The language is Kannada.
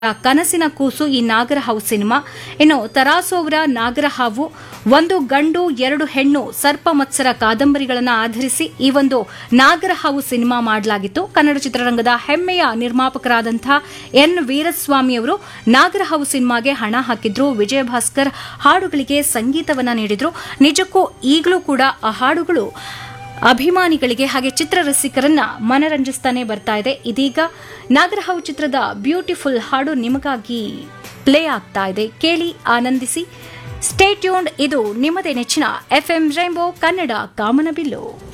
ಕನಸಿನ ಕೂಸು ಈ ನಾಗರಹಾವು ಸಿನಿಮಾ ಇನ್ನು ತರಾಸು ಅವರ ನಾಗರಹಾವು ಒಂದು ಗಂಡು ಎರಡು ಹೆಣ್ಣು ಸರ್ಪ ಮತ್ಸರ ಕಾದಂಬರಿಗಳನ್ನು ಆಧರಿಸಿ ಈ ಒಂದು ನಾಗರಹಾವು ಸಿನಿಮಾ ಮಾಡಲಾಗಿತ್ತು ಕನ್ನಡ ಚಿತ್ರರಂಗದ ಹೆಮ್ಮೆಯ ನಿರ್ಮಾಪಕರಾದಂತಹ ಎನ್ ವೀರಸ್ವಾಮಿ ಅವರು ನಾಗರಹಾವು ಸಿನಿಮಾಗೆ ಹಣ ಹಾಕಿದ್ರು ವಿಜಯ ಭಾಸ್ಕರ್ ಹಾಡುಗಳಿಗೆ ಸಂಗೀತವನ್ನ ನೀಡಿದ್ರು ನಿಜಕ್ಕೂ ಈಗಲೂ ಕೂಡ ಆ ಹಾಡುಗಳು ಅಭಿಮಾನಿಗಳಿಗೆ ಹಾಗೆ ಚಿತ್ರರಸಿಕರನ್ನ ಮನರಂಜಿಸ್ತಾನೆ ಬರ್ತಾ ಇದೆ ಇದೀಗ ನಾಗರಹಾವು ಚಿತ್ರದ ಬ್ಯೂಟಿಫುಲ್ ಹಾಡು ನಿಮಗಾಗಿ ಪ್ಲೇ ಆಗ್ತಾ ಇದೆ ಕೇಳಿ ಆನಂದಿಸಿ ಸ್ಟೇ ಟ್ಯೂನ್ಡ್ ಇದು ನಿಮ್ಮದೇ ನೆಚ್ಚಿನ ಎಫ್ಎಂ ರೈಂಬೋ ಕನ್ನಡ ಕಾಮನಬಿಲ್ಲು